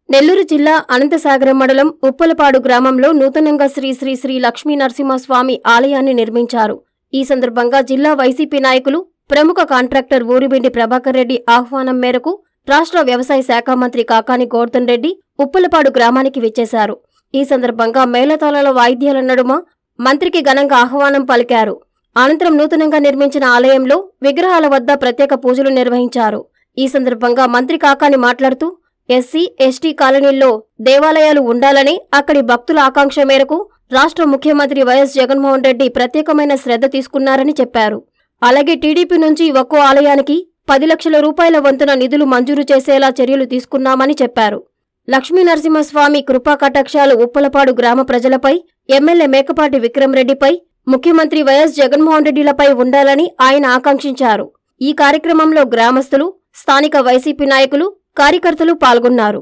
నెల్లూరు జిల్లా అనంతసాగరం మండలం ఉప్పలపాడు గ్రామంలో నూతనంగా శ్రీ శ్రీ శ్రీ లక్ష్మీ నరసింహస్వామి ఆలయాన్ని నిర్మించారు ఈ సందర్భంగా జిల్లా వైసీపీ నాయకులు ప్రముఖ కాంట్రాక్టర్ ఊరిబిండి ప్రభాకర్ రెడ్డి ఆహ్వానం మేరకు రాష్ట్ర వ్యవసాయ శాఖ మంత్రి కాకాని గోర్ధన్ రెడ్డి ఉప్పలపాడు గ్రామానికి విచ్చేశారు ఈ సందర్భంగా మేళతాళాల వాయిద్యాల నడుమ మంత్రికి ఘనంగా ఆహ్వానం పలికారు అనంతరం నూతనంగా నిర్మించిన ఆలయంలో విగ్రహాల వద్ద ప్రత్యేక పూజలు నిర్వహించారు ఈ సందర్భంగా మంత్రి కాకాని మాట్లాడుతూ ఎస్సీ ఎస్టీ కాలనీల్లో దేవాలయాలు ఉండాలని అక్కడి భక్తుల ఆకాంక్ష మేరకు రాష్ట్ర ముఖ్యమంత్రి వైఎస్ జగన్మోహన్ రెడ్డి ప్రత్యేకమైన శ్రద్ధ తీసుకున్నారని చెప్పారు అలాగే టీడీపీ నుంచి ఒక్కో ఆలయానికి పది లక్షల రూపాయల వంతున నిధులు మంజూరు చేసేలా చర్యలు తీసుకున్నామని చెప్పారు లక్ష్మీ నరసింహస్వామి కృపా కటాక్షాలు ఉప్పలపాడు గ్రామ ప్రజలపై ఎమ్మెల్యే మేకపాటి విక్రమరెడ్డిపై ముఖ్యమంత్రి వైఎస్ జగన్మోహన్ రెడ్డిలపై ఉండాలని ఆయన ఆకాంక్షించారు ఈ కార్యక్రమంలో గ్రామస్తులు స్థానిక వైసీపీ నాయకులు కార్యకర్తలు పాల్గొన్నారు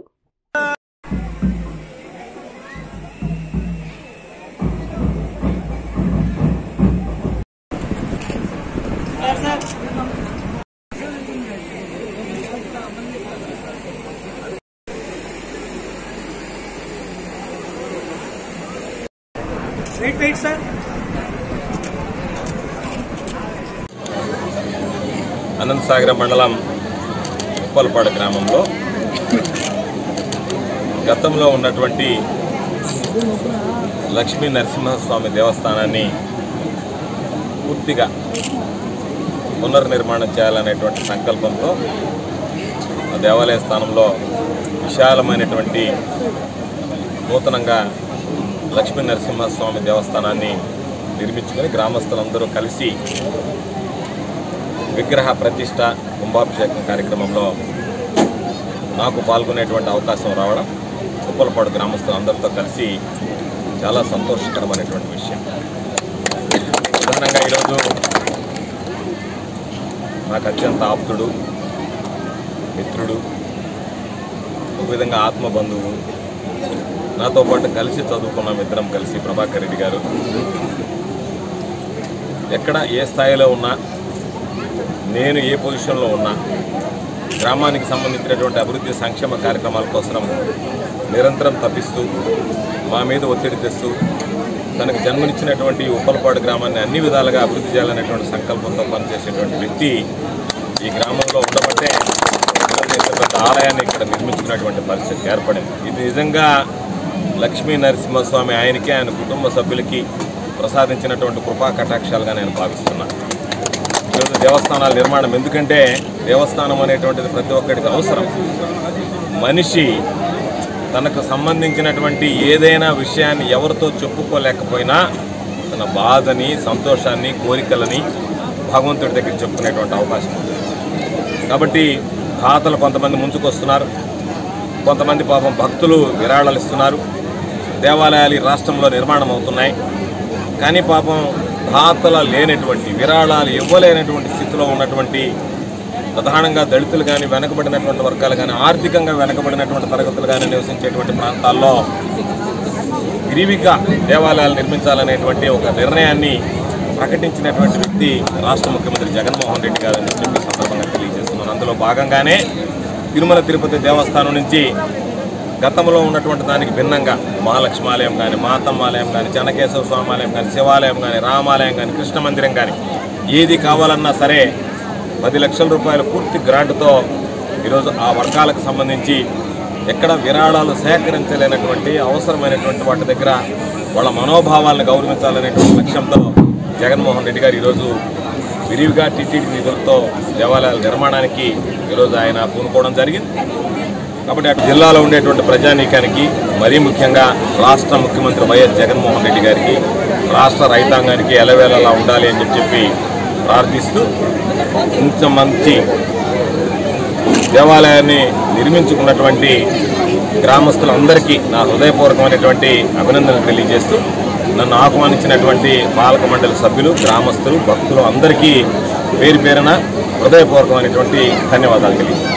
వెయిట్ వెయిట్ సార్ అనంతసాగర మండలం ఉప్పలపాడు గ్రామంలో గతంలో ఉన్నటువంటి లక్ష్మీ నరసింహస్వామి దేవస్థానాన్ని పూర్తిగా పునర్నిర్మాణం చేయాలనేటువంటి సంకల్పంతో ఆ దేవాలయ స్థానంలో విశాలమైనటువంటి నూతనంగా లక్ష్మీ నరసింహస్వామి దేవస్థానాన్ని నిర్మించుకొని గ్రామస్తులందరూ కలిసి విగ్రహ ప్రతిష్ట కుంభాభిషేకం కార్యక్రమంలో నాకు పాల్గొనేటువంటి అవకాశం రావడం ఉప్పలపాడు గ్రామస్తులందరితో కలిసి చాలా సంతోషకరమైనటువంటి విషయం ప్రధానంగా ఈరోజు నాకు అత్యంత ఆప్తుడు మిత్రుడు ఒక విధంగా ఆత్మ బంధువు నాతో పాటు కలిసి చదువుకున్నాం ఇద్దరం కలిసి ప్రభాకర్ రెడ్డి గారు ఎక్కడ ఏ స్థాయిలో ఉన్నా నేను ఏ పొజిషన్లో ఉన్నా గ్రామానికి సంబంధించినటువంటి అభివృద్ధి సంక్షేమ కార్యక్రమాల కోసం నిరంతరం తప్పిస్తూ మా మీద ఒత్తిడి తెస్తూ తనకు జన్మనిచ్చినటువంటి ఈ ఉప్పలపాడు గ్రామాన్ని అన్ని విధాలుగా అభివృద్ధి చేయాలనేటువంటి సంకల్పంతో పనిచేసేటువంటి వ్యక్తి ఈ గ్రామంలో ఉండబట్టే ఈరోజు ఇంత పెద్ద ఆలయాన్ని ఇక్కడ నిర్మించుకున్నటువంటి పరిస్థితి ఏర్పడింది ఇది నిజంగా లక్ష్మీ నరసింహస్వామి ఆయనకి ఆయన కుటుంబ సభ్యులకి ప్రసాదించినటువంటి కృపా కటాక్షాలుగా నేను భావిస్తున్నాను ఈరోజు దేవస్థానాల నిర్మాణం ఎందుకంటే దేవస్థానం అనేటువంటిది ప్రతి ఒక్కరికి అవసరం మనిషి తనకు సంబంధించినటువంటి ఏదైనా విషయాన్ని ఎవరితో చెప్పుకోలేకపోయినా తన బాధని సంతోషాన్ని కోరికలని భగవంతుడి దగ్గర చెప్పుకునేటువంటి అవకాశం ఉంది కాబట్టి దాతలు కొంతమంది ముందుకొస్తున్నారు కొంతమంది పాపం భక్తులు విరాళాలు ఇస్తున్నారు దేవాలయాలు ఈ రాష్ట్రంలో నిర్మాణం అవుతున్నాయి కానీ పాపం దాతల లేనటువంటి విరాళాలు ఇవ్వలేనటువంటి స్థితిలో ఉన్నటువంటి ప్రధానంగా దళితులు కానీ వెనకబడినటువంటి వర్గాలు కానీ ఆర్థికంగా వెనకబడినటువంటి తరగతులు కానీ నివసించేటువంటి ప్రాంతాల్లో విరివిగా దేవాలయాలు నిర్మించాలనేటువంటి ఒక నిర్ణయాన్ని ప్రకటించినటువంటి వ్యక్తి రాష్ట్ర ముఖ్యమంత్రి జగన్మోహన్ రెడ్డి గారు అని చెప్పి సందర్భంగా తెలియజేస్తున్నాను అందులో భాగంగానే తిరుమల తిరుపతి దేవస్థానం నుంచి గతంలో ఉన్నటువంటి దానికి భిన్నంగా మహాలక్ష్మి ఆలయం కానీ మాతమ్మ ఆలయం కానీ చెన్నకేశవ స్వామి ఆలయం కానీ శివాలయం కానీ రామాలయం కానీ కృష్ణ మందిరం కానీ ఏది కావాలన్నా సరే పది లక్షల రూపాయల పూర్తి గ్రాంట్తో ఈరోజు ఆ వర్గాలకు సంబంధించి ఎక్కడ విరాళాలు సేకరించలేనటువంటి అవసరమైనటువంటి వాటి దగ్గర వాళ్ళ మనోభావాలను గౌరవించాలనేటువంటి లక్ష్యంతో జగన్మోహన్ రెడ్డి గారు ఈరోజు విరివిగా టీటీడీ నిధులతో దేవాలయాల నిర్మాణానికి ఈరోజు ఆయన పూనుకోవడం జరిగింది కాబట్టి అటు జిల్లాలో ఉండేటువంటి ప్రజానీకానికి మరీ ముఖ్యంగా రాష్ట్ర ముఖ్యమంత్రి వైఎస్ జగన్మోహన్ రెడ్డి గారికి రాష్ట్ర రైతాంగానికి ఎలవేళలా ఉండాలి అని చెప్పి ప్రార్థిస్తూ ఇంత మంచి దేవాలయాన్ని నిర్మించుకున్నటువంటి గ్రామస్తులందరికీ నా హృదయపూర్వకమైనటువంటి అభినందనలు తెలియజేస్తూ నన్ను ఆహ్వానించినటువంటి పాలక మండలి సభ్యులు గ్రామస్తులు భక్తులు అందరికీ పేరు పేరున హృదయపూర్వకమైనటువంటి ధన్యవాదాలు తెలియజేస్తాను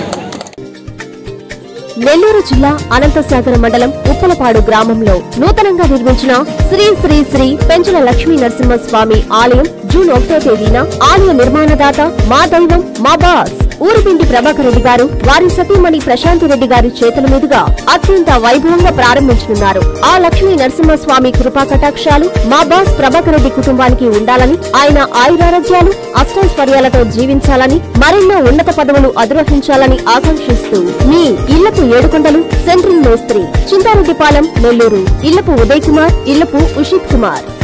నెల్లూరు జిల్లా అనంతసాగర మండలం ఉప్పలపాడు గ్రామంలో నూతనంగా నిర్మించిన శ్రీ శ్రీ శ్రీ పెంచుల లక్ష్మీ నరసింహస్వామి ఆలయం జూన్ ఒకటో తేదీన ఆలయ నిర్మాణదాత మా దైవం మా బాస్ ఊరిపిండి ప్రభాకర్ రెడ్డి గారు వారి సతీమణి ప్రశాంతి రెడ్డి గారి చేతుల మీదుగా అత్యంత వైభవంగా ప్రారంభించనున్నారు ఆ లక్ష్మీ నరసింహస్వామి కృపా కటాక్షాలు మా బాస్ ప్రభాకర్ రెడ్డి కుటుంబానికి ఉండాలని ఆయన ఆయురారోగ్యాలు అష్టైశ్వర్యాలతో జీవించాలని మరెన్నో ఉన్నత పదవులు అధిరోహించాలని ఆకాంక్షిస్తూ మీ ఇళ్లపు ఏడుకొండలు సెంట్రల్ మేస్త్రి చింతారెడ్డిపాలెం నెల్లూరు ఇళ్లపు ఉదయ్ కుమార్ ఇళ్లపు ఉషిత్ కుమార్